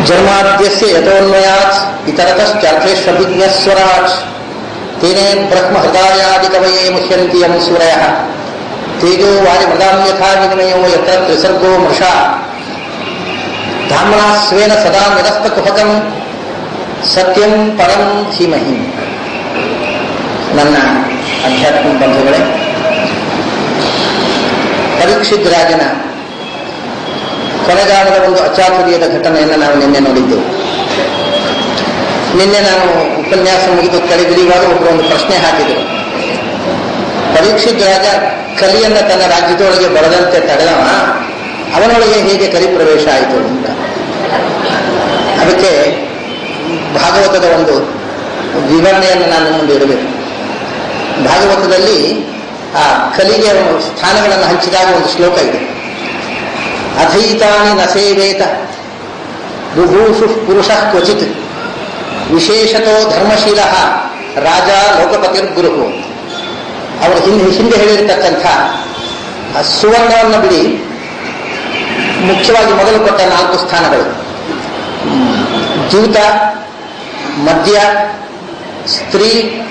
ಜನ್ಮಾದ್ಯಸ್ಯ ಯಥೋನ್ಮಯಾತ್ ಇತರತಶ್ಚಾರ್ಥೇಷ್ವಭಿಜ್ಞಸ್ವರಾಟ್ ತೇನೇ ಬ್ರಹ್ಮ ಹೃದಯಾದಿಕವಯೇ ಮುಹ್ಯಂತಿ M ಸೂರಯ ತೇಜೋ ವಾರಿ ಮೃಗಾಂ ಯಥಾ ವಿನಿಮಯೋ ಯತ್ರ ತ್ರಿಸರ್ಗೋ ಮೃಷಾ ಧಾಮ್ನಾ ಸ್ವೇನ ಸದಾ ನಿರಸ್ತಕುಹಕಂ ಸತ್ಯಂ ಪರಂ ಧೀಮಹಿ ನನ್ನ ಅಧ್ಯಾತ್ಮ ಬಂಧುಗಳೇ ಪರೀಕ್ಷಿತ್ ರಾಜನ ಕೊನೆಗಾಲದ ಒಂದು ಅಚಾತುರ್ಯದ ಘಟನೆಯನ್ನು ನಾವು ನಿನ್ನೆ ನೋಡಿದ್ದೆವು ನಿನ್ನೆ ನಾನು ಉಪನ್ಯಾಸ ಮುಗಿದು ಕಳೆದಿರುವಾಗ ಒಬ್ಬರು ಒಂದು ಪ್ರಶ್ನೆ ಹಾಕಿದರು ಪರೀಕ್ಷಿತ್ ರಾಜ ಕಲಿಯನ್ನ ತನ್ನ ರಾಜ್ಯದೊಳಗೆ ಬರದಂತೆ ತಡೆದವ ಅವನೊಳಗೆ ಹೇಗೆ ಕಲಿ ಪ್ರವೇಶ ಆಯಿತು ಅಂತ ಅದಕ್ಕೆ ಭಾಗವತದ ಒಂದು ವಿವರಣೆಯನ್ನು ನಾನು ಮುಂದೆ ಇಡಬೇಕು ಭಾಗವತದಲ್ಲಿ ಆ ಕಲಿಗೆ ಒಂದು ಸ್ಥಾನಗಳನ್ನು ಹಂಚಿದಾಗ ಒಂದು ಶ್ಲೋಕ ಇದೆ ಅಧೈತಾನಿ ನ ಸೇವೇತ ಬುಭೂಷು ಪುರುಷ ಕ್ವಚಿತ್ ವಿಶೇಷತೋ ಧರ್ಮಶೀಲ ರಾಜ ಲೋಕಪತಿರ್ಗುರು ಅವರು ಹಿಂದೆ ಹಿಂದೆ ಹೇಳಿರ್ತಕ್ಕಂಥ ಆ ಸುವರ್ಣವನ್ನು ಬಿಡಿ ಮುಖ್ಯವಾಗಿ ಮೊದಲು ಕೊಟ್ಟ ನಾಲ್ಕು ಸ್ಥಾನಗಳು ಜೂತ ಮದ್ಯ ಸ್ತ್ರೀ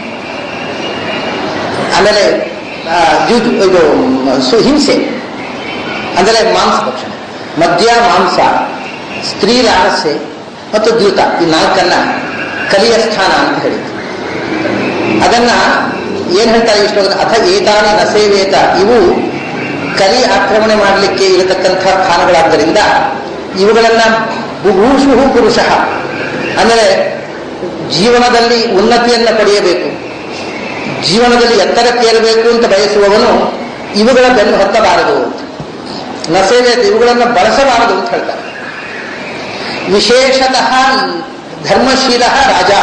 ಆಮೇಲೆ ಆ, ಜೂಜು ಇದು ಸು ಹಿಂಸೆ ಅಂದರೆ ಮಾಂಸ ಭಕ್ಷಣೆ ಮದ್ಯ ಮಾಂಸ ಸ್ತ್ರೀ ಲಾಲಸೆ ಮತ್ತು ದ್ಯೂತ ಈ ನಾಲ್ಕನ್ನ ಕಲಿಯ ಸ್ಥಾನ ಅಂತ ಹೇಳಿದ್ರು ಅದನ್ನ ಏನ್ ಹೇಳ್ತಾರೆ ಇಷ್ಟು ಅಥ ಏತಾನಿ ನಸೇವೇತ ಇವು ಕಲಿ ಆಕ್ರಮಣೆ ಮಾಡಲಿಕ್ಕೆ ಇರತಕ್ಕಂಥ ಸ್ಥಾನಗಳಾದ್ದರಿಂದ ಇವುಗಳನ್ನ ಬುಭೂಷು ಪುರುಷ ಅಂದರೆ ಜೀವನದಲ್ಲಿ ಉನ್ನತಿಯನ್ನ ಪಡೆಯಬೇಕು ಜೀವನದಲ್ಲಿ ಎತ್ತರಕ್ಕೇರಬೇಕು ಅಂತ ಬಯಸುವವನು ಇವುಗಳ ಬೆನ್ನು ಹತ್ತಬಾರದು ಅಂತ ನಸೇವೆ ಇವುಗಳನ್ನು ಬಳಸಬಾರದು ಅಂತ ಹೇಳ್ತಾರೆ ವಿಶೇಷತಃ ಧರ್ಮಶೀಲ ರಾಜ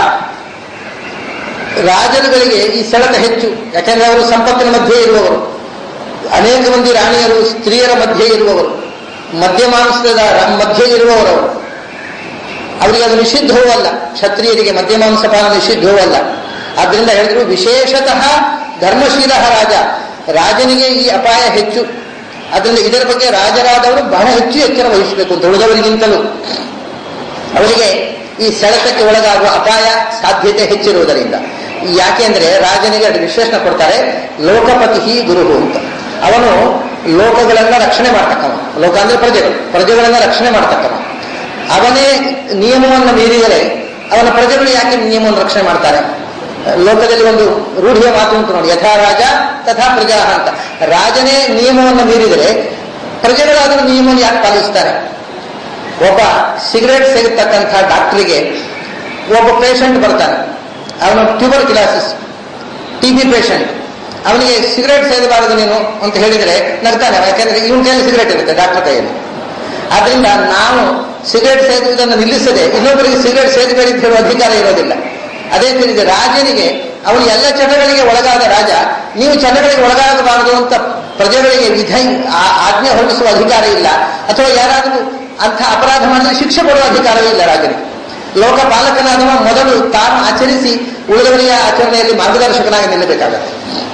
ರಾಜರುಗಳಿಗೆ ಈ ಸೆಳೆತ ಹೆಚ್ಚು ಯಾಕೆಂದ್ರೆ ಅವರು ಸಂಪತ್ತಿನ ಮಧ್ಯೆ ಇರುವವರು ಅನೇಕ ಮಂದಿ ರಾಣಿಯರು ಸ್ತ್ರೀಯರ ಮಧ್ಯೆ ಇರುವವರು ಮಧ್ಯ ಮಾಂಸದ ರ- ಮಧ್ಯೆ ಇರುವವರು ಅವರು. ಅವರಿಗೆ ಅದು ನಿಷಿದ್ಧವೂ ಅಲ್ಲ ಕ್ಷತ್ರಿಯರಿಗೆ ಮಧ್ಯ ಮಾಂಸ ಪಾನ ನಿಷಿದ್ಧವೂ ಅಲ್ಲ ಆದ್ರಿಂದ ಹೇಳಿದ್ರು ವಿಶೇಷತಃ ಧರ್ಮಶೀಲ ರಾಜ ರಾಜನಿಗೆ ಈ ಅಪಾಯ ಹೆಚ್ಚು ಅದರಿಂದ ಇದರ ಬಗ್ಗೆ ರಾಜರಾದವರು ಬಹಳ ಹೆಚ್ಚು ಎಚ್ಚರ ವಹಿಸಬೇಕು ಅಂತ ಉಳಿದವರಿಗಿಂತಲೂ ಅವರಿಗೆ ಈ ಸೆಳೆತಕ್ಕೆ ಒಳಗಾಗುವ ಅಪಾಯ ಸಾಧ್ಯತೆ ಹೆಚ್ಚಿರುವುದರಿಂದ ಯಾಕೆಂದ್ರೆ ರಾಜನಿಗೆ ಅದು ವಿಶ್ಲೇಷಣೆ ಕೊಡ್ತಾರೆ ಲೋಕಪತಿ ಗುರು ಅಂತ ಅವನು ಲೋಕಗಳನ್ನ ರಕ್ಷಣೆ ಮಾಡ್ತಕ್ಕವ ಲೋಕ ಅಂದ್ರೆ ಪ್ರಜೆಗಳು ಪ್ರಜೆಗಳನ್ನ ರಕ್ಷಣೆ ಮಾಡ್ತಕ್ಕವ ಅವನೇ ನಿಯಮವನ್ನು ಮೀರಿದರೆ ಅವನ ಪ್ರಜೆಗಳು ಯಾಕೆ ನಿಯಮವನ್ನು ರಕ್ಷಣೆ ಮಾಡ್ತಾರೆ ಲೋಕದಲ್ಲಿ ಒಂದು ರೂಢಿಯ ಮಾತು ಉಂಟು ನೋಡಿ ಯಥಾ ರಾಜ ತಥಾ ಪ್ರಜಾ ಅಂತ ರಾಜನೇ ನಿಯಮವನ್ನು ಮೀರಿದರೆ ಪ್ರಜೆಗಳಾದರೂ ನಿಯಮವನ್ನು ಯಾಕೆ ಪಾಲಿಸ್ತಾರೆ ಒಬ್ಬ ಸಿಗರೇಟ್ ಸೇಗತಕ್ಕಂಥ ಡಾಕ್ಟರಿಗೆ ಒಬ್ಬ ಪೇಷಂಟ್ ಬರ್ತಾನೆ ಅವನು tuberculosis T B patient ಅವನಿಗೆ ಸಿಗರೇಟ್ ಸೇದಬಾರದು ನೀನು ಅಂತ ಹೇಳಿದರೆ ನಗ್ತಾನೆ ಯಾಕೆಂದ್ರೆ ಇವನ ಕೈಯಲ್ಲಿ ಸಿಗರೇಟ್ ಇರುತ್ತೆ ಡಾಕ್ಟರ್ ಕೈಯಲ್ಲಿ ಆದ್ರಿಂದ ನಾವು ಸಿಗರೇಟ್ ಸೇದುವುದನ್ನು ನಿಲ್ಲಿಸದೆ ಇನ್ನೊಬ್ಬರಿಗೆ ಸಿಗರೇಟ್ ಸೇದಬೇಡಿ ಅಂತ ಹೇಳುವ ಅಧಿಕಾರ ಇರೋದಿಲ್ಲ ಅದೇ ರೀತಿ ರಾಜನಿಗೆ ಅವನು ಎಲ್ಲ ಚಟಗಳಿಗೆ ಒಳಗಾದ ರಾಜ ನೀವು ಚಟಗಳಿಗೆ ಒಳಗಾಗಬಾರದು ಅಂತ ಪ್ರಜೆಗಳಿಗೆ ವಿಧ ಆ- ಆಜ್ಞೆ ಹೊರಡಿಸುವ ಅಧಿಕಾರ ಇಲ್ಲ ಅಥವಾ ಯಾರಾದರೂ ಅಂಥ ಅಪರಾಧ ಮಾಡಿದ್ರೆ ಶಿಕ್ಷೆ ಕೊಡುವ ಅಧಿಕಾರವೇ ಇಲ್ಲ ರಾಜನಿಗೆ ಲೋಕಪಾಲಕನಾದವ ಮೊದಲು ತಾನು ಆಚರಿಸಿ ಉಳಿದವರಿಗೆ ಆಚರಣೆಯಲ್ಲಿ ಮಾರ್ಗದರ್ಶಕನಾಗಿ ನಿಲ್ಲಬೇಕಾಗತ್ತೆ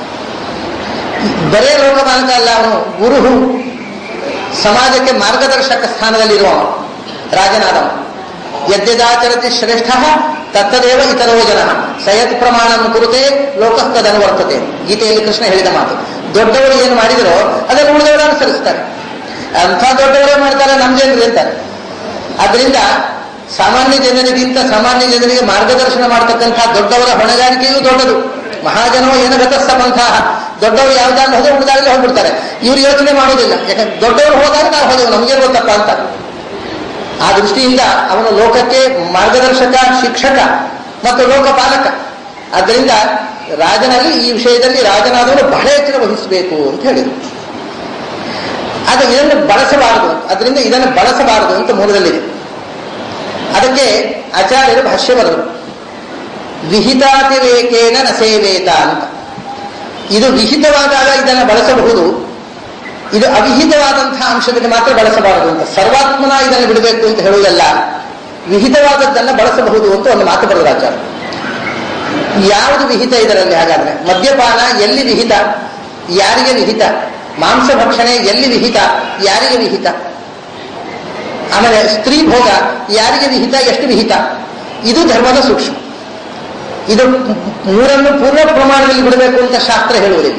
ಬರೇ ಲೋಕಪಾಲಕ ಅಲ್ಲ ಅವನು ಗುರುಹು ಸಮಾಜಕ್ಕೆ ಮಾರ್ಗದರ್ಶಕ ಸ್ಥಾನದಲ್ಲಿರುವವ ರಾಜನಾದವ ಯದ್ಯದಾಚರತಿ ಶ್ರೇಷ್ಠ ತತ್ತದೇವ ಇತರೋ ಜನ ಸಯತ್ ಪ್ರಮಾಣ ಕುರುತೆ ಲೋಕಸ್ತದನುವರ್ತತೆ ಗೀತೆಯಲ್ಲಿ ಕೃಷ್ಣ ಹೇಳಿದ ಮಾತು ದೊಡ್ಡವರು ಏನು ಮಾಡಿದರೋ ಅದನ್ನು ಉಳಿದವರು ಅನುಸರಿಸ್ತಾರೆ ಅಂಥ ದೊಡ್ಡವರೇ ಮಾಡ್ತಾರೆ ನಮ್ಮ ಜನರು ಅಂತಾರೆ ಆದ್ರಿಂದ ಸಾಮಾನ್ಯ ಜನರಿಗಿಂತ ಸಾಮಾನ್ಯ ಜನರಿಗೆ ಮಾರ್ಗದರ್ಶನ ಮಾಡತಕ್ಕಂಥ ದೊಡ್ಡವರ ಹೊಣೆಗಾರಿಕೆಯೂ ದೊಡ್ಡದು ಮಹಾಜನೋ ಏನು ಗತಸ್ಥ ಪಂಥ ದೊಡ್ಡವರು ಯಾವ್ದಾದ್ರು ಹೋದ್ರೆ ಉಳಿದಾಗಲೇ ಹೋಗ್ಬಿಡ್ತಾರೆ ಇವ್ರು ಯೋಚನೆ ಮಾಡೋದಿಲ್ಲ ಯಾಕಂದ್ರೆ ದೊಡ್ಡವರು ಹೋದಾಗ ನಾವು ಹೋದೆವು ನಮಗೆ ಗೊತ್ತಪ್ಪ ಅಂತ ಆ ದೃಷ್ಟಿಯಿಂದ ಅವನು ಲೋಕಕ್ಕೆ ಮಾರ್ಗದರ್ಶಕ ಶಿಕ್ಷಕ ಮತ್ತು ಲೋಕಪಾಲಕ ಆದ್ದರಿಂದ ರಾಜನಲ್ಲಿ ಈ ವಿಷಯದಲ್ಲಿ ರಾಜನಾದವನು ಬಹಳ ಎಚ್ಚರ ವಹಿಸಬೇಕು ಅಂತ ಹೇಳಿದರು ಆದರೆ ಇದನ್ನು ಬಳಸಬಾರದು ಅದರಿಂದ ಇದನ್ನು ಬಳಸಬಾರದು ಅಂತ ಮೂಲದಲ್ಲಿದೆ ಅದಕ್ಕೆ ಆಚಾರ್ಯರು ಭಾಷ್ಯ ಬರೆದರು ವಿಹಿತಾತಿರೇಕೇನ ನ ಸೇವೇತ ಅಂತ ಇದು ವಿಹಿತವಾದಾಗ ಇದನ್ನು ಬಳಸಬಹುದು ಇದು ಅವಿಹಿತವಾದಂತಹ ಅಂಶದಲ್ಲಿ ಮಾತ್ರ ಬಳಸಬಾರದು ಅಂತ ಸರ್ವಾತ್ಮನ ಇದನ್ನು ಬಿಡಬೇಕು ಅಂತ ಹೇಳುವುದಲ್ಲ ವಿಹಿತವಾದದ್ದನ್ನು ಬಳಸಬಹುದು ಅಂತ ಒಂದು ಮಾತು ಬರೆದ ಆಚಾರ್ಯ ಯಾವುದು ವಿಹಿತ ಇದರಲ್ಲಿ ಹಾಗಾದ್ರೆ ಮದ್ಯಪಾನ ಎಲ್ಲಿ ವಿಹಿತ ಯಾರಿಗೆ ವಿಹಿತ ಮಾಂಸ ಭಕ್ಷಣೆ ಎಲ್ಲಿ ವಿಹಿತ ಯಾರಿಗೆ ವಿಹಿತ ಆಮೇಲೆ ಸ್ತ್ರೀ ಭೋಗ ಯಾರಿಗೆ ವಿಹಿತ ಎಷ್ಟು ವಿಹಿತ ಇದು ಧರ್ಮದ ಸೂಕ್ಷ್ಮ ಇದು ಮೂರನ್ನು ಪೂರ್ಣ ಪ್ರಮಾಣದಲ್ಲಿ ಬಿಡಬೇಕು ಅಂತ ಶಾಸ್ತ್ರ ಹೇಳುವುದಿಲ್ಲ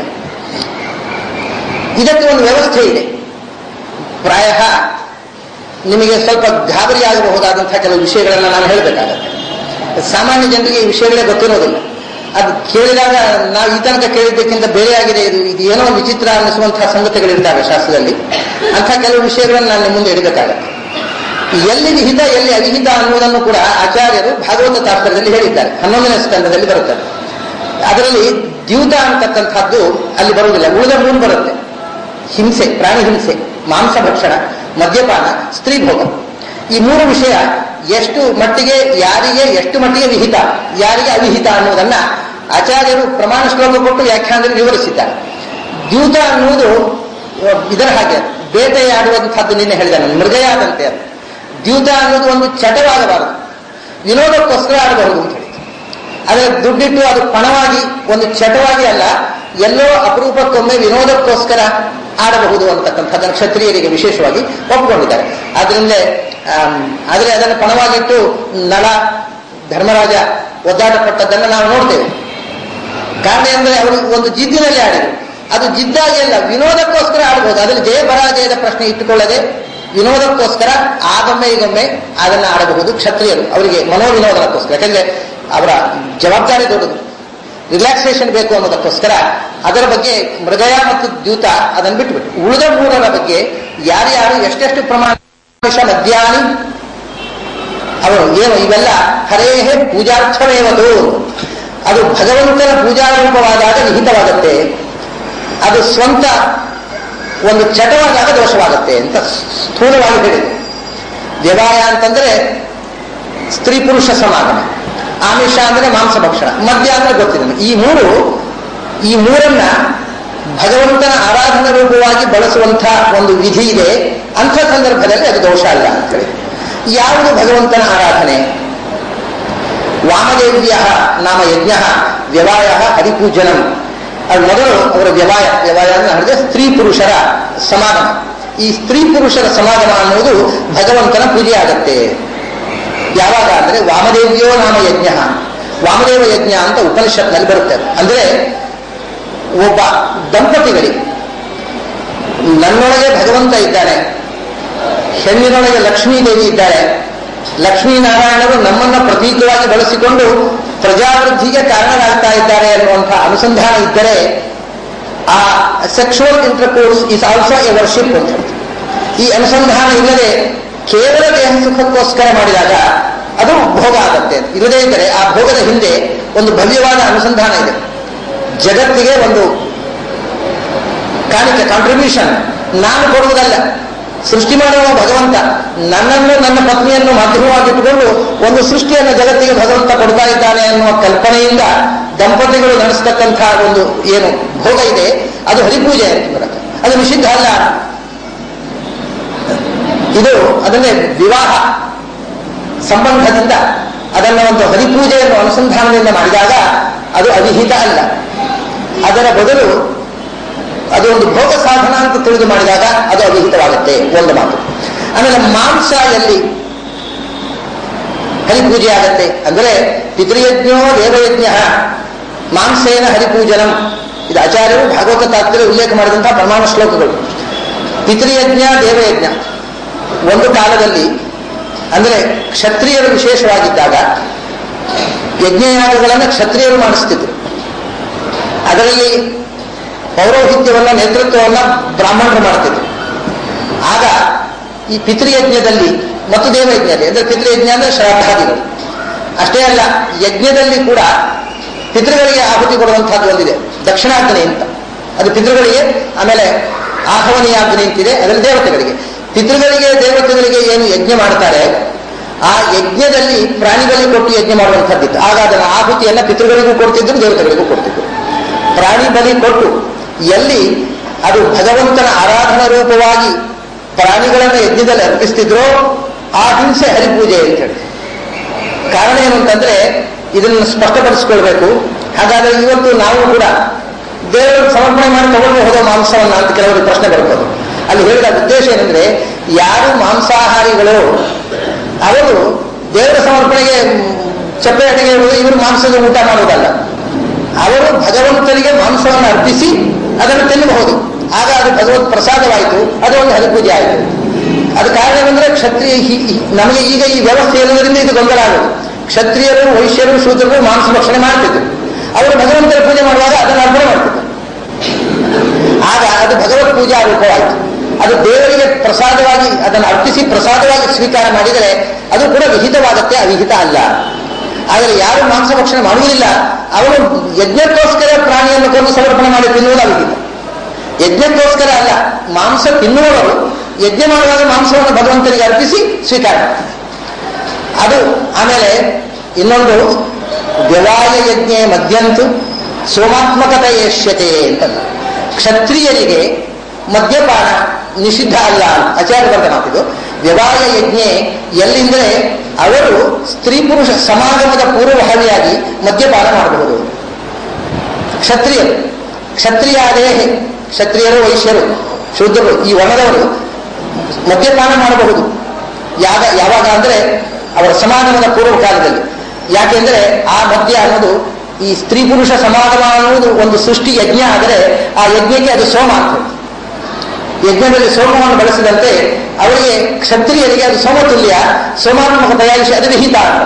ಇದಕ್ಕೆ ಒಂದು ವ್ಯವಸ್ಥೆ ಇದೆ ಪ್ರಾಯ ನಿಮಗೆ ಸ್ವಲ್ಪ ಗಾಬರಿ ಆಗಬಹುದಾದಂತಹ ಕೆಲವು ವಿಷಯಗಳನ್ನು ನಾನು ಹೇಳಬೇಕಾಗತ್ತೆ ಸಾಮಾನ್ಯ ಜನರಿಗೆ ಈ ವಿಷಯಗಳೇ ಗೊತ್ತಿರೋದಿಲ್ಲ ಅದು ಕೇಳಿದಾಗ ನಾವು ಈ ತನಕ ಕೇಳಿದ್ದಕ್ಕಿಂತ ಬೇರೆ ಆಗಿದೆ ಇದು ಇದು ಏನೋ ಒಂದು ವಿಚಿತ್ರ ಅನ್ನಿಸುವಂತಹ ಸಂಗತಿಗಳಿರ್ತಾವೆ ಶಾಸ್ತ್ರದಲ್ಲಿ ಅಂಥ ಕೆಲವು ವಿಷಯಗಳನ್ನು ನಾನು ನಿಮ್ಮ ಮುಂದೆ ಇಡಬೇಕಾಗತ್ತೆ ಎಲ್ಲಿ ವಿಹಿತ ಎಲ್ಲಿ ಅವಿಹಿತ ಅನ್ನುವುದನ್ನು ಕೂಡ ಆಚಾರ್ಯರು ಭಾಗವತ ತಾತ್ಪರ್ಯದಲ್ಲಿ ಹೇಳಿದ್ದಾರೆ ಹನ್ನೊಂದನೇ ಸ್ಕಂದದಲ್ಲಿ ಬರುತ್ತದೆ ಅದರಲ್ಲಿ ದ್ಯೂತ ಅಂತಕ್ಕಂಥದ್ದು ಅಲ್ಲಿ ಬರುವುದಿಲ್ಲ ಉಳಿದ ಮೂರು ಬರುತ್ತೆ ಹಿಂಸೆ ಪ್ರಾಣಿ ಹಿಂಸೆ ಮಾಂಸ ಭಕ್ಷಣ ಮದ್ಯಪಾನ ಸ್ತ್ರೀ ಭೋಗ ಈ ಮೂರು ವಿಷಯ ಎಷ್ಟು ಮಟ್ಟಿಗೆ ಯಾರಿಗೆ ಎಷ್ಟು ಮಟ್ಟಿಗೆ ವಿಹಿತ ಯಾರಿಗೆ ಅವಿಹಿತ ಅನ್ನುವುದನ್ನ ಆಚಾರ್ಯರು ಪ್ರಮಾಣ ಶ್ಲೋಕ ಕೊಟ್ಟು ವ್ಯಾಖ್ಯಾನದಲ್ಲಿ ವಿವರಿಸಿದ್ದಾರೆ ದ್ಯೂತ ಅನ್ನುವುದು ಇದರ ಹಾಗೆ ಬೇಟೆಯಾಡುವಂತಹದ್ದು ನಿನ್ನೆ ಹೇಳಿದೆ ನಾನು ಮೃಗಯಾದಂತೆ ಅದು ದ್ಯೂತ ಅನ್ನೋದು ಒಂದು ಚಟವಾಗಬಾರದು ವಿನೋದಕ್ಕೋಸ್ಕರ ಆಡಬಹುದು ಅಂತ ಹೇಳಿ ಆದರೆ ದುಡ್ಡಿಟ್ಟು ಅದು ಪಣವಾಗಿ ಒಂದು ಚಟವಾಗಿ ಅಲ್ಲ ಎಲ್ಲೋ ಅಪರೂಪಕ್ಕೊಮ್ಮೆ ವಿನೋದಕ್ಕೋಸ್ಕರ ಆಡಬಹುದು ಅಂತಕ್ಕಂಥದ್ದನ್ನು ಕ್ಷತ್ರಿಯರಿಗೆ ವಿಶೇಷವಾಗಿ ಒಪ್ಪಿಕೊಂಡಿದ್ದಾರೆ ಆದ್ರಿಂದ ಆದರೆ ಅದನ್ನು ಪಣವಾಗಿಟ್ಟು ನಳ ಧರ್ಮರಾಜ ಒದ್ದಾಟ ಪಟ್ಟದ್ದನ್ನು ನಾವು ನೋಡ್ತೇವೆ ಕಾರಣ ಅಂದರೆ ಅವರು ಒಂದು ಜಿದ್ದಿನಲ್ಲಿ ಆಡಿದರು ಅದು ಜಿದ್ದಾಗಿ ಅಲ್ಲ ವಿನೋದಕ್ಕೋಸ್ಕರ ಆಡಬಹುದು ಅದರಲ್ಲಿ ಜಯ ಪರಾಜಯದ ಪ್ರಶ್ನೆ ಇಟ್ಟುಕೊಳ್ಳದೆ ವಿನೋದಕ್ಕೋಸ್ಕರ ಆಗೊಮ್ಮೆ ಈಗೊಮ್ಮೆ ಅದನ್ನು ಆಡಬಹುದು ಕ್ಷತ್ರಿಯರು ಅವರಿಗೆ ಮನೋವಿನೋದನಕ್ಕೋಸ್ಕರ ಯಾಕಂದ್ರೆ ಅವರ ಜವಾಬ್ದಾರಿ ದೊಡ್ಡದು ರಿಲ್ಯಾಕ್ಸೇಷನ್ ಬೇಕು ಅನ್ನೋದಕ್ಕೋಸ್ಕರ ಅದರ ಬಗ್ಗೆ ಮೃಗಯ ಮತ್ತು ದ್ಯೂತ ಅದನ್ನು ಬಿಟ್ಟುಬಿಟ್ಟು ಉಳಿದ ಮೂರರ ಬಗ್ಗೆ ಯಾರ್ಯಾರು ಎಷ್ಟೆಷ್ಟು ಪ್ರಮಾಣ ಮಧ್ಯಾಹ್ನಿ ಅವರು ಏನು ಇವೆಲ್ಲ ಹರೇಹೇ ಪೂಜಾರ್ಥಮೇವದು ಅದು ಭಗವಂತನ ಪೂಜಾರೂಪವಾದಾಗ ವಿಹಿತವಾಗುತ್ತೆ ಅದು ಸ್ವಂತ ಒಂದು ಚಟವಾದಾಗ ದೋಷವಾಗುತ್ತೆ ಅಂತ ಸ್ಥೂಲವಾಗಿ ಹೇಳಿದೆ ವ್ಯವಾಯ ಅಂತಂದ್ರೆ ಸ್ತ್ರೀ ಪುರುಷ ಸಮಾಗಮ ಆಮಿಷ ಅಂದ್ರೆ ಮಾಂಸ ಭಕ್ಷಣ ಮದ್ಯ ಅಂದ್ರೆ ಗೊತ್ತಿದೆ ಈ ಮೂರು ಈ ಮೂರನ್ನ ಭಗವಂತನ ಆರಾಧನಾ ರೂಪವಾಗಿ ಬಳಸುವಂತಹ ಒಂದು ವಿಧಿ ಇದೆ ಅಂಥ ಸಂದರ್ಭದಲ್ಲಿ ಅದು ದೋಷ ಅಲ್ಲ ಅಂತ ಹೇಳಿ ಯಾವುದು ಭಗವಂತನ ಆರಾಧನೆ ವಾಮದೇವ್ಯ ನಾಮ ಯಜ್ಞ ವ್ಯವಾಯ ಹರಿಪೂಜನಂ ಅದು ಮೊದಲು ಅವರ ವ್ಯವಾಯ ವ್ಯವಾಯ ಅಂದ್ರೆ ಹೇಳಿದ್ರೆ ಸ್ತ್ರೀ ಪುರುಷರ ಸಮಾಗಮ ಈ ಸ್ತ್ರೀ ಪುರುಷರ ಸಮಾಗಮ ಅನ್ನುವುದು ಭಗವಂತನ ಪೂಜೆ ಆಗತ್ತೆ ಯಾವಾಗ ಅಂದ್ರೆ ವಾಮದೇವ್ಯೋ ನಾಮ ಯಜ್ಞ ವಾಮದೇವ ಯಜ್ಞ ಅಂತ ಉಪನಿಷತ್ನಲ್ಲಿ ಬರುತ್ತೆ ಅಂದ್ರೆ ಒಬ್ಬ ದಂಪತಿಗಳಿಗೆ ನನ್ನೊಳಗೆ ಭಗವಂತ ಇದ್ದಾನೆ ಹೆಣ್ಣಿನೊಳಗೆ ಲಕ್ಷ್ಮೀ ದೇವಿ ಇದ್ದಾರೆ ಲಕ್ಷ್ಮೀನಾರಾಯಣರು ನಮ್ಮನ್ನ ಪ್ರತೀಕವಾಗಿ ಬಳಸಿಕೊಂಡು ಪ್ರಜಾವೃದ್ಧಿಗೆ ಕಾರಣರಾಗ್ತಾ ಇದ್ದಾರೆ ಅನ್ನುವಂತಹ ಅನುಸಂಧಾನ ಇದ್ದರೆ ಆ sexual intercourse is also a worship ಅಂತ ಈ ಅನುಸಂಧಾನ ಇಲ್ಲದೆ ಕೇವಲ ದೇಹ ಸುಖಕ್ಕೋಸ್ಕರ ಮಾಡಿದಾಗ ಅದು ಭೋಗ ಆಗತ್ತೆ ಇಲ್ಲದೇ ಇದ್ದರೆ ಆ ಭೋಗದ ಹಿಂದೆ ಒಂದು ಭವ್ಯವಾದ ಅನುಸಂಧಾನ ಇದೆ ಜಗತ್ತಿಗೆ ಒಂದು ಕಾಣಿಕೆ ಕಾಂಟ್ರಿಬ್ಯೂಷನ್ ನಾನು ಕೊಡುವುದಲ್ಲ ಸೃಷ್ಟಿ ಮಾಡುವ ಭಗವಂತ ನನ್ನನ್ನು ನನ್ನ ಪತ್ನಿಯನ್ನು ಮಾಧ್ಯಮವಾಗಿಟ್ಟುಕೊಂಡು ಒಂದು ಸೃಷ್ಟಿಯನ್ನು ಜಗತ್ತಿಗೆ ಭಗವಂತ ಕೊಡ್ತಾ ಇದ್ದಾನೆ ಅನ್ನುವ ಕಲ್ಪನೆಯಿಂದ ದಂಪತಿಗಳು ನಡೆಸ್ತಕ್ಕಂತಹ ಒಂದು ಏನು ಭೋಗ ಇದೆ ಅದು ಹರಿಪೂಜೆ ಅಂತ ಅದು ನಿಷಿದ್ಧ ಅಲ್ಲ ಇದು ಅದನ್ನೇ ವಿವಾಹ ಸಂಬಂಧದಿಂದ ಅದನ್ನು ಒಂದು ಹರಿಪೂಜೆಯನ್ನು ಅನುಸಂಧಾನದಿಂದ ಮಾಡಿದಾಗ ಅದು ಅವಿಹಿತ ಅಲ್ಲ ಅದರ ಬದಲು ಅದು ಒಂದು ಭೋಗ ಸಾಧನ ಅಂತ ತಿಳಿದು ಮಾಡಿದಾಗ ಅದು ಅವಿಹಿತವಾಗುತ್ತೆ ಒಂದು ಮಾತು ಆಮೇಲೆ ಮಾಂಸ ಎಲ್ಲಿ ಹರಿಪೂಜೆ ಆಗತ್ತೆ ಅಂದ್ರೆ ಪಿತೃಯಜ್ಞೋ ದೇವಯಜ್ಞ ಮಾಂಸೇನ ಹರಿಪೂಜನಂ ಇದು ಆಚಾರ್ಯರು ಭಾಗವತ ತಾತ್ಪರ್ಯ ಉಲ್ಲೇಖ ಮಾಡಿದಂತಹ ಪ್ರಮಾಣ ಶ್ಲೋಕಗಳು ಪಿತೃಯಜ್ಞ ದೇವಯಜ್ಞ ಒಂದು ಕಾಲದಲ್ಲಿ ಅಂದ್ರೆ ಕ್ಷತ್ರಿಯರು ವಿಶೇಷವಾಗಿದ್ದಾಗ ಯಜ್ಞಯಾಗಗಳನ್ನು ಕ್ಷತ್ರಿಯರು ಮಾಡಿಸ್ತಿದ್ರು ಅದರಲ್ಲಿ ಪೌರೋಹಿತ್ಯವನ್ನ ನೇತೃತ್ವವನ್ನ ಬ್ರಾಹ್ಮಣರು ಮಾಡ್ತಿದ್ರು ಆಗ ಈ ಪಿತೃಯಜ್ಞದಲ್ಲಿ ಮತ್ತು ದೇವಯಜ್ಞದಲ್ಲಿ ಅಂದ್ರೆ ಪಿತೃಯಜ್ಞ ಅಂದ್ರೆ ಶ್ರಾದ್ದಾದಿಗಳು ಅಷ್ಟೇ ಅಲ್ಲ ಯಜ್ಞದಲ್ಲಿ ಕೂಡ ಪಿತೃಗಳಿಗೆ ಆಹುತಿ ಕೊಡುವಂತಹದ್ದು ಒಂದಿದೆ ದಕ್ಷಿಣಾಗ್ನಿ ಅಂತ ಅದು ಪಿತೃಗಳಿಗೆ ಆಮೇಲೆ ಆಹವನೀಯಾಗ್ನಿ ಅಂತಿದೆ ಅದರಲ್ಲಿ ದೇವತೆಗಳಿಗೆ ಪಿತೃಗಳಿಗೆ ದೇವತೆಗಳಿಗೆ ಏನು ಯಜ್ಞ ಮಾಡ್ತಾರೆ ಆ ಯಜ್ಞದಲ್ಲಿ ಪ್ರಾಣಿಗಳಿಗೆ ಕೊಟ್ಟು ಯಜ್ಞ ಮಾಡುವಂಥದ್ದಿತ್ತು ಆಗ ಅದರ ಆಹುತಿಯನ್ನ ಪಿತೃಗಳಿಗೂ ಕೊಡ್ತಿದ್ರು ದೇವತೆಗಳಿಗೂ ಕೊಡ್ತಿದ್ರು ಪ್ರಾಣಿ ಬಲಿ ಕೊಟ್ಟು ಎಲ್ಲಿ ಅದು ಭಗವಂತನ ಆರಾಧನಾ ರೂಪವಾಗಿ ಪ್ರಾಣಿಗಳನ್ನು ಯಜ್ಞದಲ್ಲಿ ಅರ್ಪಿಸ್ತಿದ್ರೋ ಆ ಹಿಂಸೆ ಹರಿಪೂಜೆ ಅಂತ ಹೇಳಿ ಕಾರಣ ಏನು ಅಂತಂದ್ರೆ ಇದನ್ನು ಸ್ಪಷ್ಟಪಡಿಸ್ಕೊಳ್ಬೇಕು ಹಾಗಾದ್ರೆ ಇವತ್ತು ನಾವು ಕೂಡ ದೇವರಿಗೆ ಸಮರ್ಪಣೆ ಮಾಡಿ ತಗೊಂಡು ಹೋಗೋ ಮಾಂಸವನ್ನ ಅಂತ ಕೆಲವರಿಗೆ ಪ್ರಶ್ನೆ ಬರ್ಬೋದು ಅಲ್ಲಿ ಹೇಳಿದ ಉದ್ದೇಶ ಏನಂದ್ರೆ ಯಾರು ಮಾಂಸಾಹಾರಿಗಳು ಅವರು ದೇವರ ಸಮರ್ಪಣೆಗೆ ಮ್, ಚಪ್ಪೆ ಅಡಿಗೆ ಇಡುವುದು ಇವರು ಮಾಂಸದ ಊಟ ಮಾಡುವುದಲ್ಲ ಅವರು ಭಗವಂತನಿಗೆ ಮಾಂಸವನ್ನು ಅರ್ಪಿಸಿ ಅದನ್ನು ತಿನ್ನಬಹುದು ಆಗ ಅದು ಭಗವತ್ ಪ್ರಸಾದವಾಯಿತು ಅದು ಒಂದು ಹರಿಪೂಜೆ ಆಯಿತು ಅದು ಕಾರಣವೆಂದ್ರೆ ಕ್ಷತ್ರಿಯ ಹಿ- ಹಿ- ನಮಗೆ ಈಗ ಈ ವ್ಯವಸ್ಥೆ ಇರುವುದರಿಂದ ಇದು ಗೊಂದಲ ಆಗೋದು ಕ್ಷತ್ರಿಯರು ವೈಶ್ಯರು ಶೂದ್ರರು ಮಾಂಸ ಭಕ್ಷಣೆ ಮಾಡ್ತಿದ್ರು ಅವರು ಭಗವಂತನ ಪೂಜೆ ಮಾಡುವಾಗ ಅದನ್ನು ಅರ್ಪಣೆ ಮಾಡ್ತಿದ್ರು ಆಗ ಅದು ಭಗವತ್ ಪೂಜಾ ರೂಪವಾಯಿತು ಅದು ದೇವರಿಗೆ ಪ್ರಸಾದವಾಗಿ ಅದನ್ನು ಅರ್ಪಿಸಿ ಪ್ರಸಾದವಾಗಿ ಸ್ವೀಕಾರ ಮಾಡಿದರೆ ಅದು ಕೂಡ ವಿಹಿತವಾಗತ್ತೆ ಅವಿಹಿತ ಅಲ್ಲ ಆದರೆ ಯಾರು ಮಾಂಸ ಭಕ್ಷಣೆ ಮಾಡುವುದಿಲ್ಲ ಅವರು ಯಜ್ಞಕ್ಕೋಸ್ಕರ ಪ್ರಾಣಿಯನ್ನು ಕೊಂದು ಸಮರ್ಪಣೆ ಮಾಡಿ ತಿನ್ನುವುದು ಅವಿಹಿತ ಯಜ್ಞಕ್ಕೋಸ್ಕರ ಅಲ್ಲ ಮಾಂಸ ತಿನ್ನುವವರು ಯಜ್ಞ ಮಾಡುವಾಗ ಮಾಂಸವನ್ನು ಭಗವಂತನಿಗೆ ಅರ್ಪಿಸಿ ಸ್ವೀಕಾರ ಮಾಡ್ತಾರೆ ಅದು ಆಮೇಲೆ ಇನ್ನೊಂದು ವ್ಯವಾಯ ಯಜ್ಞೆ ಮದ್ಯಂತು ಸೋಮಾತ್ಮಕತೆ ಯಶ್ಯತೆ ಅಂತ ಕ್ಷತ್ರಿಯರಿಗೆ ಮದ್ಯಪಾನ ನಿಷಿದ್ಧ ಅಲ್ಲ ಅಂತ ಆಚಾರ್ಯ ಬರೆದ ಮಾತಿದು ವ್ಯವಾಯ ಯಜ್ಞೆ ಎಲ್ಲಿಂದರೆ ಅವರು ಸ್ತ್ರೀ ಪುರುಷ ಸಮಾಗಮದ ಪೂರ್ವಭಾವಿಯಾಗಿ ಮದ್ಯಪಾನ ಮಾಡಬಹುದು ಕ್ಷತ್ರಿಯರು ಕ್ಷತ್ರಿಯಾದೇ ಕ್ಷತ್ರಿಯರು ವೈಶ್ಯರು ಶೂದ್ರರು ಈ ವರ್ಣದವರು ಮದ್ಯಪಾನ ಮಾಡಬಹುದು ಯಾಗ ಯಾವಾಗ ಅಂದರೆ ಅವರ ಸಮಾಗಮದ ಪೂರ್ವ ಕಾಲದಲ್ಲಿ ಯಾಕೆಂದ್ರೆ ಆ ಮದ್ಯ ಅನ್ನೋದು ಈ ಸ್ತ್ರೀ ಪುರುಷ ಸಮಾಗಮ ಅನ್ನುವುದು ಒಂದು ಸೃಷ್ಟಿ ಯಜ್ಞ ಆದರೆ ಆ ಯಜ್ಞಕ್ಕೆ ಅದು ಸೋಮ ಆಗ್ತದೆ ಯಜ್ಞದಲ್ಲಿ ಸೋಮವನ್ನು ಬಳಸಿದಂತೆ ಅವರಿಗೆ ಕ್ಷತ್ರಿಯರಿಗೆ ಅದು ಸೋಮತುಲ್ಯ ಸೋಮಾತ್ಮಕ ತಯಾರಿಸಿ ಅದು ವಿಹಿತ ಅಂತ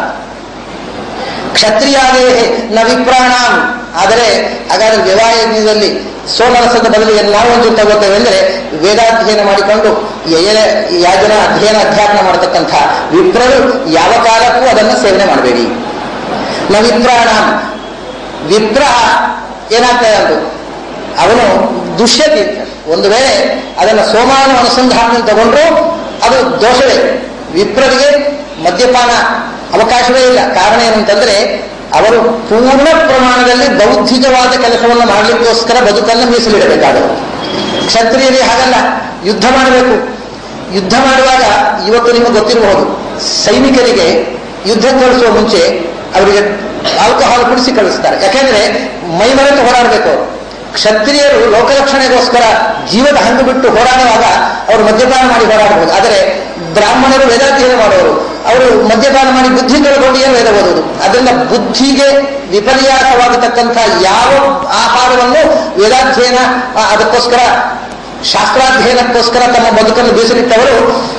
ಕ್ಷತ್ರಿಯಾದೇ ನ ವಿಪ್ರಾಣಾಂ ಆದರೆ ಹಾಗಾದ್ರೆ ವಿವಾಹ ಯಜ್ಞದಲ್ಲಿ ಸೋಮರಸದ ಬದಲಿಗೆ ನಾವೊಂದು ತಗೋತೇವೆ ಅಂದರೆ ವೇದಾಧ್ಯಯನ ಮಾಡಿಕೊಂಡು ಯಜನ ಯಾಜನ ಅಧ್ಯಯನ ಅಧ್ಯಾಪನ ಮಾಡತಕ್ಕಂಥ ವಿಪ್ರರು ಯಾವ ಕಾಲಕ್ಕೂ ಅದನ್ನು ಸೇವನೆ ಮಾಡಬೇಡಿ ನ ವಿಪ್ರಾಣಾಂ ವಿಪ್ರ ಏನಾಗ್ತದೆ ಅದು ಅವನು ದುಷ್ಯತಿ ಅಂತ ಒಂದು ವೇಳೆ ಅದನ್ನು ಸೋಮಾನು ಅನುಸಂಧಾನ ತಗೊಂಡ್ರು ಅದು ದೋಷವೇ ವಿಪ್ರರಿಗೆ ಮದ್ಯಪಾನ ಅವಕಾಶವೇ ಇಲ್ಲ ಕಾರಣ ಏನಂತಂದ್ರೆ ಅವರು ಪೂರ್ಣ ಪ್ರಮಾಣದಲ್ಲಿ ಬೌದ್ಧಿಕವಾದ ಕೆಲಸವನ್ನು ಮಾಡಲಿಕ್ಕೋಸ್ಕರ ಬದುಕನ್ನು ಮೀಸಲಿಡಬೇಕಾದವರು ಕ್ಷತ್ರಿಯರಿಗೆ ಹಾಗಲ್ಲ ಯುದ್ಧ ಮಾಡಬೇಕು ಯುದ್ಧ ಮಾಡುವಾಗ ಇವತ್ತು ನಿಮಗೆ ಗೊತ್ತಿರಬಹುದು ಸೈನಿಕರಿಗೆ ಯುದ್ಧ ಕಳಿಸುವ ಮುಂಚೆ ಅವರಿಗೆ ಆಲ್ಕೋಹಾಲ್ ಕುಡಿಸಿ ಕಳಿಸ್ತಾರೆ ಯಾಕೆಂದ್ರೆ ಮೈಮರೆತು ಹೋರಾಡಬೇಕು ಅವರು ಕ್ಷತ್ರಿಯರು ಲೋಕರಕ್ಷಣೆಗೋಸ್ಕರ ಜೀವದ ಹಂಗು ಬಿಟ್ಟು ಹೋರಾಡುವಾಗ ಅವರು ಮದ್ಯಪಾನ ಮಾಡಿ ಹೋರಾಡಬಹುದು ಆದರೆ ಬ್ರಾಹ್ಮಣರು ವೇದಾಧ್ಯಯನ ಮಾಡುವವರು ಅವರು ಮದ್ಯಪಾನ ಮಾಡಿ ಬುದ್ಧಿ ಕಳ್ಕೊಂಡು ಏನು ವೇದ ಓದುವುದು ಅದರಿಂದ ಬುದ್ಧಿಗೆ ವಿಪರ್ಯಾಸವಾಗತಕ್ಕಂಥ ಯಾವ ಆಹಾರವನ್ನು ವೇದಾಧ್ಯಯನ ಆ, ಅದಕ್ಕೋಸ್ಕರ ಶಾಸ್ತ್ರಾಧ್ಯಯನಕ್ಕೋಸ್ಕರ ತಮ್ಮ ಬದುಕನ್ನು ಮೀಸಲಿಟ್ಟವರು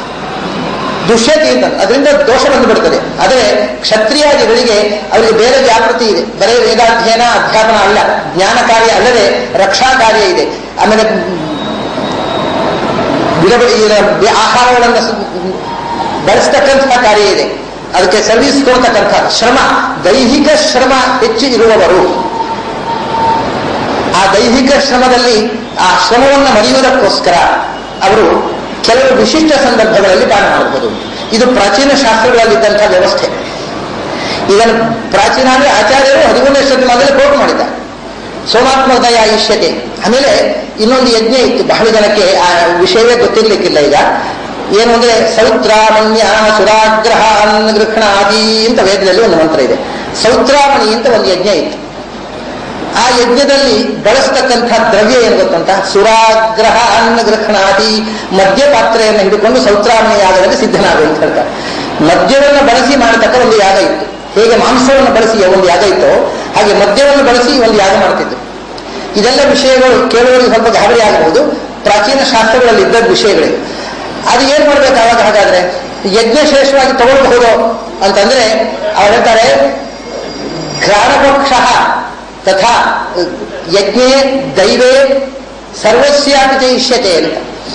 ದುಷ್ಯತಿ ಅಂತ ಅದರಿಂದ ದೋಷ ಬಂದು ಬಿಡ್ತದೆ ಆದರೆ ಕ್ಷತ್ರಿಯಾದಿಗಳಿಗೆ ಅವರಿಗೆ ಬೇರೆ ಜಾಗೃತಿ ಇದೆ ಬರೀ ವೇದಾಧ್ಯಯನ ಅಧ್ಯಾಪನ ಅಲ್ಲ ಜ್ಞಾನ ಕಾರ್ಯ ಅಲ್ಲದೆ ರಕ್ಷಾ ಕಾರ್ಯ ಇದೆ ಆಮೇಲೆ ಬಿಡಬಡಿ ಆಹಾರಗಳನ್ನು ಸ- ಬಳಸ್ತಕ್ಕಂತಹ ಕಾರ್ಯ ಇದೆ ಅದಕ್ಕೆ ಸರ್ವಿಸ್ ಕೊಡ್ತಕ್ಕಂಥ ಶ್ರಮ ದೈಹಿಕ ಶ್ರಮ ಹೆಚ್ಚು ಇರುವವರು ಆ ದೈಹಿಕ ಶ್ರಮದಲ್ಲಿ ಆ ಶ್ರಮವನ್ನು ಮರೆಯುವುದಕ್ಕೋಸ್ಕರ ಅವರು ಕೆಲವು ವಿಶಿಷ್ಟ ಸಂದರ್ಭಗಳಲ್ಲಿ ಪಾನ ಮಾಡಬಹುದು ಇದು ಪ್ರಾಚೀನ ಶಾಸ್ತ್ರಗಳಲ್ಲಿದ್ದಂತಹ ವ್ಯವಸ್ಥೆ ಇದನ್ನು ಪ್ರಾಚೀನ ಅಂದ್ರೆ ಆಚಾರ್ಯರು ಹದಿಮೂರನೇ ಶತಮಾನದಲ್ಲಿ ಕೋಟ್ ಮಾಡಿದ್ದಾರೆ ಸೋಮಾತ್ಮಕತೆಯ ಇಷ್ಯತೆ ಆಮೇಲೆ ಇನ್ನೊಂದು ಯಜ್ಞ ಇತ್ತು ಬಹಳ ಜನಕ್ಕೆ ಆ ವಿಷಯವೇ ಗೊತ್ತಿರ್ಲಿಕ್ಕಿಲ್ಲ ಈಗ ಏನು ಅಂದ್ರೆ ಸೌತ್ರಾಮಣ್ಯ ಸುರಾಗ್ರಹ ಗೃಹಣಾದಿ ಅಂತ ವೇದದಲ್ಲಿ ಒಂದು ಮಂತ್ರ ಇದೆ ಸೌತ್ರಾಮಣಿ ಅಂತ ಒಂದು ಯಜ್ಞ ಇತ್ತು ಆ ಯಜ್ಞದಲ್ಲಿ ಬಳಸ್ತಕ್ಕಂಥ ದ್ರವ್ಯ ಏನು ಗೊತ್ತಂತ ಸುರಾಗ್ರಹ ಅನ್ನ ಗೃಹಣಾದಿ ಮದ್ಯ ಪಾತ್ರೆಯನ್ನು ಹಿಡಿಕೊಂಡು ಸೌತ್ರಾಮಣಿ ಯಾಗದಲ್ಲಿ ಸಿದ್ಧನಾಗು ಅಂತ ಹೇಳ್ತಾರೆ ಮದ್ಯವನ್ನು ಬಳಸಿ ಮಾಡತಕ್ಕ ಒಂದು ಯಾಗ ಇತ್ತು ಹೇಗೆ ಮಾಂಸವನ್ನು ಬಳಸಿ ಒಂದು ಯಾಗ ಇತ್ತೋ ಹಾಗೆ ಮದ್ಯವನ್ನು ಬಳಸಿ ಒಂದು ಯಾಗ ಮಾಡ್ತಿದ್ರು ಇದೆಲ್ಲ ವಿಷಯಗಳು ಕೇಳುವವರಿಗೆ ಸ್ವಲ್ಪ ಗಾಬರಿ ಆಗಬಹುದು ಪ್ರಾಚೀನ ಶಾಸ್ತ್ರಗಳಲ್ಲಿ ಇದ್ದ ವಿಷಯಗಳಿವೆ ಅದು ಏನ್ ಮಾಡ್ಬೇಕು ಅವಾಗ ಹಾಗಾದ್ರೆ ಯಜ್ಞ ಶ್ರೇಷ್ಠವಾಗಿ ತಗೊಳ್ಬಹುದು ಅಂತಂದ್ರೆ ಅವ್ರು ಹೇಳ್ತಾರೆ ಘ್ರಾಣಪಕ್ಷ ತಥಾ ಯಜ್ಞೆ ದೈವೇ ಸರ್ವಸ್ಯಾಪಿ ಜಯಿಷ್ಯತೆ ಅಂತ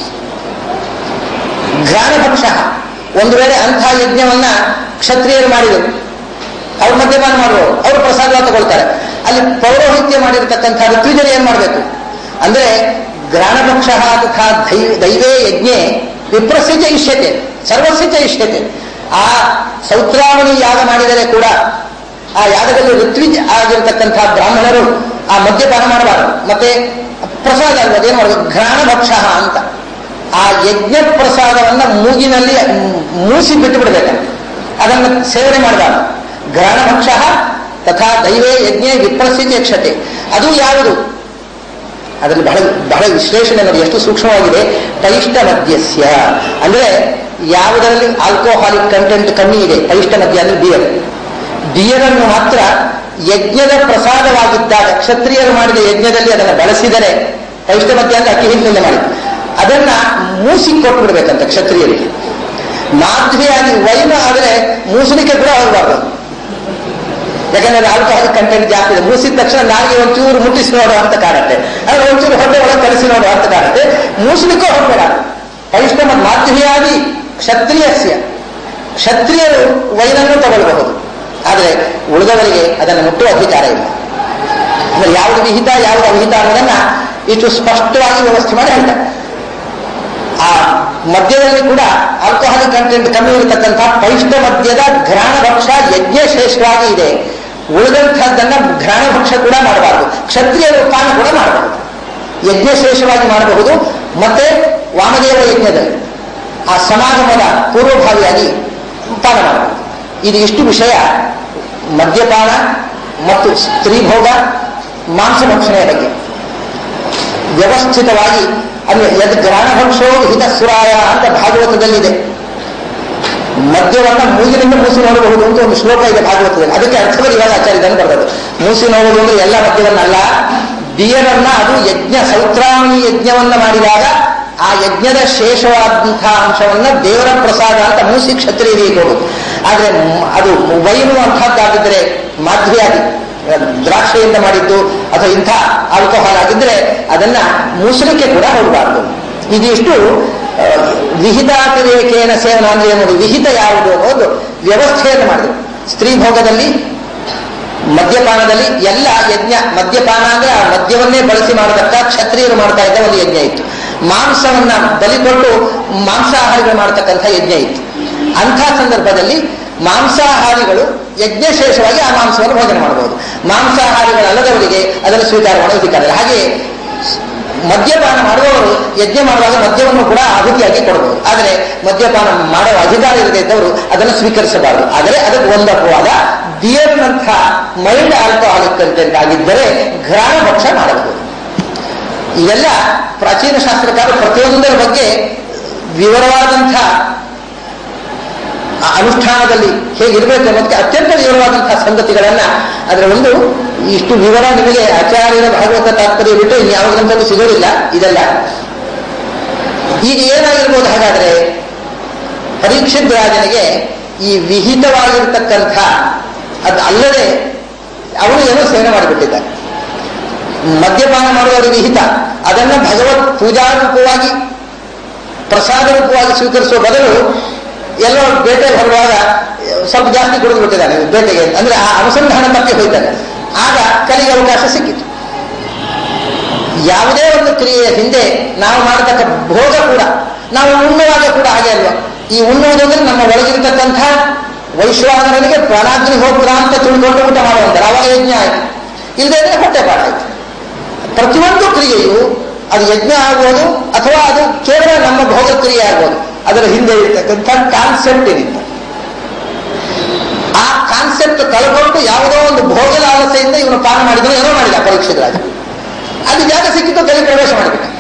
ಘ್ರಾಣಪಕ್ಷ ಒಂದು ವೇಳೆ ಅಂಥ ಯಜ್ಞವನ್ನ ಕ್ಷತ್ರಿಯರು ಮಾಡಿದರು ಅವ್ರು ಮದ್ಯಪಾನ ಮಾಡುವವರು ಅವರು ಪ್ರಸಾದ ತಗೊಳ್ತಾರೆ ಅಲ್ಲಿ ಪೌರೋಹಿತ್ಯ ಮಾಡಿರತಕ್ಕಂಥ ಋತ್ವಿಜರು ಏನ್ ಮಾಡಬೇಕು ಅಂದ್ರೆ ಘ್ರಾಣಪಕ್ಷ ತಥಾ ದೈ ದೈವೇ ಯಜ್ಞೆ ವಿಪ್ರಸ್ಯ ಇಷ್ಯತೆ ಸರ್ವಸ್ಯ ಇಷ್ಯತೆ ಆ ಸೌತ್ರಾವಣಿ ಯಾಗ ಮಾಡಿದರೆ ಕೂಡ ಆ ಯಾಗದಲ್ಲಿ ಋತ್ವಿಜ್ ಆಗಿರತಕ್ಕಂಥ ಬ್ರಾಹ್ಮಣರು ಆ ಮದ್ಯಪಾನ ಮಾಡಬಾರದು ಮತ್ತೆ ಪ್ರಸಾದ ಅಲ್ವದು ಏನು ಮಾಡಬೇಕು ಘ್ರಾಣಭಕ್ಷ ಅಂತ ಆ ಯಜ್ಞ ಪ್ರಸಾದವನ್ನ ಮೂಗಿನಲ್ಲಿ ಮೂಸಿ ಬಿಟ್ಟು ಬಿಡಬೇಕಂತ ಅದನ್ನು ಸೇವನೆ ಮಾಡಬಾರದು ಘ್ರಾಣಭಕ್ಷ ತಥಾ ದೈವೇ ಯಜ್ಞ ವಿಪ್ರಸಿದ್ಧಕ್ಷತೆ ಅದು ಯಾವುದು ಅದರಲ್ಲಿ ಬಹಳ ಬಹಳ ವಿಶ್ಲೇಷಣೆ ನೋಡಿ ಎಷ್ಟು ಸೂಕ್ಷ್ಮವಾಗಿದೆ ಪೈಷ್ಟ ಮದ್ಯಸ್ಯ ಅಂದ್ರೆ ಯಾವುದರಲ್ಲಿ ಆಲ್ಕೋಹಾಲಿಕ್ ಕಂಟೆಂಟ್ ಕಮ್ಮಿ ಇದೆ ಪೈಷ್ಟ ಮದ್ಯ ಅಂದ್ರೆ ಬಿಯರ್ ಬಿಯರನ್ನು ಮಾತ್ರ ಯಜ್ಞದ ಪ್ರಸಾದವಾಗಿದ್ದಾಗ ಕ್ಷತ್ರಿಯರು ಮಾಡಿದ ಯಜ್ಞದಲ್ಲಿ ಅದನ್ನು ಬಳಸಿದರೆ ಪೈಷ್ಟ ಮದ್ಯ ಅಂದ್ರೆ ಅಕ್ಕಿ ಹಿಟ್ಟಿನಿಂದ ಮಾಡಿದ್ದು ಅದನ್ನ ಮೂಸಿ ಕೊಟ್ಬಿಡ್ಬೇಕಂತ ಕ್ಷತ್ರಿಯರಿಗೆ ಮಾಧ್ವಿಯಾಗಿ ವೈನ ಆದರೆ ಮೂಸಲಿಕ್ಕೆ ಕೂಡ ಹೋಗಬಾರ್ದು ಯಾಕಂದ್ರೆ ಆಲ್ಕೋಹಾಲ್ ಕಂಟೆಂಟ್ ಜಾಸ್ತಿ ಇದೆ ಮೂಸಿದ ತಕ್ಷಣ ನಾಲಿಗೆ ಒಂಚೂರು ಮುಟ್ಟಿಸಿ ನೋಡು ಅಂತ ಕಾಣುತ್ತೆ ಅಂದ್ರೆ ಒಂಚೂರು ಹೊಟ್ಟೆ ಒಳಗೆ ಕಳಿಸಿ ನೋಡು ಅಂತ ಕಾಣುತ್ತೆ ಮೂಸಲಿಕ್ಕೂ ಹೋಗ್ಬೇಡ ವೈಷ್ಣವ ಮಾಧ್ವಿಯಾಗಿ ಕ್ಷತ್ರಿಯಸ್ಯ ಕ್ಷತ್ರಿಯರು ವೈನನ್ನು ತಗೊಳ್ಬಹುದು ಆದರೆ ಉಳಿದವರಿಗೆ ಅದನ್ನು ಮುಟ್ಟುವ ಅಧಿಕಾರ ಇಲ್ಲ ಅಂದ್ರೆ ಯಾವುದು ವಿಹಿತ ಯಾವುದು ಅವಿಹಿತ ಅನ್ನೋದನ್ನ ಇಷ್ಟು ಸ್ಪಷ್ಟವಾಗಿ ವ್ಯವಸ್ಥೆ ಮಾಡಿ ಹೇಳ್ತಾರೆ ಆ ಮದ್ಯದಲ್ಲಿ ಕೂಡ ಆಲ್ಕೋಹಾಲಿಕ್ ಕಂಟೆಂಟ್ ಕಮ್ಮಿ ಇರತಕ್ಕಂಥ ಪೈಷ್ಟ ಮದ್ಯದ ಘ್ರಾಣಭಕ್ಷ ಯಜ್ಞಶ್ರೇಷ್ಠವಾಗಿ ಇದೆ ಉಳಿದಂಥದ್ದನ್ನ ಘ್ರಾಣಭಕ್ಷ ಕೂಡ ಮಾಡಬಾರದು ಕ್ಷತ್ರಿಯರು ಪಾನ ಕೂಡ ಮಾಡಬಹುದು ಯಜ್ಞಶ್ರೇಷ್ಠವಾಗಿ ಮಾಡಬಹುದು ಮತ್ತೆ ವಾಮದೇವ ಯಜ್ಞದಲ್ಲಿ ಆ ಸಮಾಗಮದ ಪೂರ್ವಭಾವಿಯಾಗಿ ಪಾನ ಮಾಡಬಹುದು ಇದು ಇಷ್ಟು ವಿಷಯ ಮದ್ಯಪಾನ ಮತ್ತು ಸ್ತ್ರೀಭೋಗ ಮಾಂಸಭಕ್ಷಣೆಯ ಬಗ್ಗೆ ವ್ಯವಸ್ಥಿತವಾಗಿ ಅಲ್ಲಿ ಯದ್ ಗ್ರಾಣಭಕ್ಷೋ ಹಿತ ಸುರಾಯ ಅಂತ ಭಾಗವತದಲ್ಲಿದೆ ಮದ್ಯವನ್ನ ಮೂಗಿನಿಂದ ಮೂಸಿ ನೋಡಬಹುದು ಅಂತ ಒಂದು ಶ್ಲೋಕ ಇದೆ ಭಾಗವತದಲ್ಲಿ ಅದಕ್ಕೆ ಅರ್ಥದಲ್ಲಿ ಇವಾಗ ಆಚಾರ್ಯ ಇದನ್ನು ಬರೆದದ್ದು ಮೂಸಿ ನೋಡುವುದು ಅಂದ್ರೆ ಎಲ್ಲ ಮದ್ಯವನ್ನಲ್ಲ ಬಿಯರನ್ನ ಅದು ಯಜ್ಞ ಸೌತ್ರಾಣಿ ಯಜ್ಞವನ್ನ ಮಾಡಿದಾಗ ಆ ಯಜ್ಞದ ಶೇಷವಾದಂತಹ ಅಂಶವನ್ನ ದೇವರ ಪ್ರಸಾದ ಅಂತ ಮೂಸಿ ಕ್ಷತ್ರಿಯರಿಗೆ ಕೊಡುದು ಆದ್ರೆ ಮ್- ಅದು ವೈನು ಅಂತಹದ್ದಾಗಿದ್ದರೆ ಮಾಧ್ವಿಯಾಗಿ ದ್ರಾಕ್ಷಿಯಿಂದ ಮಾಡಿದ್ದು ಅಥವಾ ಇಂಥ ಆಲ್ಕೋಹಾಲ್ ಆಗಿದ್ರೆ ಅದನ್ನ ಮೂಸಲಿಕ್ಕೆ ಕೂಡ ಹೋಗಬಾರ್ದು ಇದಿಷ್ಟು ಆ, ವಿಹಿತಾತಿರೇಕೇನ ಸೇವನ ಅಂದ್ರೆ ಏನು ವಿಹಿತ ಯಾವುದು ಅನ್ನೋದು ವ್ಯವಸ್ಥೆಯನ್ನು ಮಾಡಿದ್ರು ಸ್ತ್ರೀ ಭೋಗದಲ್ಲಿ ಮದ್ಯಪಾನದಲ್ಲಿ ಎಲ್ಲ ಯಜ್ಞ ಮದ್ಯಪಾನ ಅಂದ್ರೆ ಆ ಮದ್ಯವನ್ನೇ ಬಳಸಿ ಮಾಡತಕ್ಕ ಕ್ಷತ್ರಿಯರು ಮಾಡ್ತಾ ಇದ್ದ ಒಂದು ಯಜ್ಞ ಇತ್ತು ಮಾಂಸವನ್ನ ಬಲಿ ಕೊಟ್ಟು ಮಾಂಸಾಹಾರಿಗಳು ಮಾಡತಕ್ಕಂಥ ಯಜ್ಞ ಇತ್ತು ಅಂಥ ಸಂದರ್ಭದಲ್ಲಿ ಮಾಂಸಾಹಾರಿಗಳು ಯಜ್ಞಶೇಷವಾಗಿ ಆ ಮಾಂಸವನ್ನು ಭೋಜನ ಮಾಡಬಹುದು ಮಾಂಸಾಹಾರಿಗಳಲ್ಲದವರಿಗೆ ಅದನ್ನು ಸ್ವೀಕಾರ ಮಾಡುವ ಅಧಿಕಾರ ಇಲ್ಲ ಹಾಗೆ ಮದ್ಯಪಾನ ಮಾಡುವವರು ಯಜ್ಞ ಮಾಡುವಾಗ ಮದ್ಯವನ್ನು ಕೂಡ ಆಹುತಿಯಾಗಿ ಕೊಡಬಹುದು ಆದರೆ ಮದ್ಯಪಾನ ಮಾಡುವ ಅಧಿಕಾರ ಇರದೇ ಇದ್ದವರು ಅದನ್ನು ಸ್ವೀಕರಿಸಬಾರದು ಆದರೆ ಅದಕ್ಕೆ ಒಂದಪವಾದ ಬಿಯರ್ನಂಥ ಮೈಲ್ಡ್ ಆಲ್ಕೋಹಾಲಿಕ್ ಕಂಟೆಂಟ್ ಆಗಿದ್ದರೆ ಘ್ರಾಣಭಕ್ಷ ಮಾಡಬಹುದು ಇವೆಲ್ಲ ಪ್ರಾಚೀನ ಶಾಸ್ತ್ರಕಾರರು ಪ್ರತಿಯೊಂದರ ಬಗ್ಗೆ ವಿವರವಾದಂಥ ಆ ಅನುಷ್ಠಾನದಲ್ಲಿ ಹೇಗಿರಬೇಕು ಅನ್ನೋದಕ್ಕೆ ಅತ್ಯಂತ ವಿವರವಾದಂತಹ ಸಂಗತಿಗಳನ್ನ ಅದರ ಒಂದು ಇಷ್ಟು ವಿವರ ನಿಮಗೆ ಆಚಾರ್ಯರ ಭಾಗವತ ತಾತ್ಪರ್ಯ ಬಿಟ್ಟು ಇನ್ಯಾವ ಗ್ರಂಥಕ್ಕೂ ಸಿಗೋದಿಲ್ಲ ಇದೆಲ್ಲ ಈಗ ಏನಾಗಿರ್ಬೋದು ಹಾಗಾದ್ರೆ ಪರೀಕ್ಷಿತ್ ರಾಜನಿಗೆ ಈ ವಿಹಿತವಾಗಿರ್ತಕ್ಕಂಥ ಅದು ಅಲ್ಲದೆ ಅವನು ಏನೋ ಸೇವನೆ ಮಾಡಿಬಿಟ್ಟಿದ್ದಾನೆ ಮದ್ಯಪಾನ ಮಾಡುವವರಿಗೆ ವಿಹಿತ ಅದನ್ನ ಭಗವತ್ ಪೂಜಾರೂಪವಾಗಿ ಪ್ರಸಾದ ರೂಪವಾಗಿ ಸ್ವೀಕರಿಸುವ ಬದಲು ಎಲ್ಲೋ ಬೇಟೆಗೆ ಹೊರಡುವಾಗ ಸ್ವಲ್ಪ ಜಾಸ್ತಿ ಕುಡಿದು ಬಿಟ್ಟಿದ್ದಾನೆ ಬೇಟೆಗೆ ಅಂದ್ರೆ ಆ ಅನುಸಂಧಾನ ತಪ್ಪಿ ಹೋಯ್ತಾನೆ ಆಗ ಕಲಿಗೆ ಅವಕಾಶ ಸಿಕ್ಕಿತು ಯಾವುದೇ ಒಂದು ಕ್ರಿಯೆಯ ಹಿಂದೆ ನಾವು ಮಾಡತಕ್ಕ ಭೋಗ ಕೂಡ ನಾವು ಉಣ್ಣುವಾಗ ಕೂಡ ಹಾಗೆ ಅಲ್ವಾ ಈ ಉಣ್ಣುವುದಂದ್ರೆ ನಮ್ಮ ಒಳಗಿರ್ತಕ್ಕಂಥ ವೈಶ್ವಾನರನಿಗೆ ಪ್ರಾಣಾಗ್ನಿ ಹೋಗ್ರ ಅಂತ ತಿಳ್ಕೊಂಡು ಊಟ ಮಾಡುವಂತಾರೆ ಅವಾಗ ಯಜ್ಞ ಆಯ್ತು ಇಲ್ಲದೆ ಇದ್ರೆ ಹೊಟ್ಟೆ ಪಾಡಾಯ್ತು ಪ್ರತಿಯೊಂದು ಕ್ರಿಯೆಯು ಅದು ಯಜ್ಞ ಆಗ್ಬೋದು ಅಥವಾ ಅದು ಕೇವಲ ನಮ್ಮ ಭೋಗ ಕ್ರಿಯೆ ಆಗ್ಬೋದು ಅದರ ಹಿಂದೆ ಇರ್ತಕ್ಕಂಥ ಕಾನ್ಸೆಪ್ಟ್ ಏನಿತ್ತು ಆ ಕಾನ್ಸೆಪ್ಟ್ ಕಳ್ಕೊಂಡು ಯಾವುದೋ ಒಂದು ಭೋಗ ಲಾಲಸೆಯಿಂದ ಇವನು ಪಾನ ಮಾಡಿದ್ರು ಏನೋ ಮಾಡಿದ ಪರೀಕ್ಷೆಗಳಾಗಿ ಅಲ್ಲಿ ಜಾಗ ಸಿಕ್ಕಿತ್ತು ಕಲಿ ಪ್ರವೇಶ ಮಾಡಿಬಿಟ್ಟ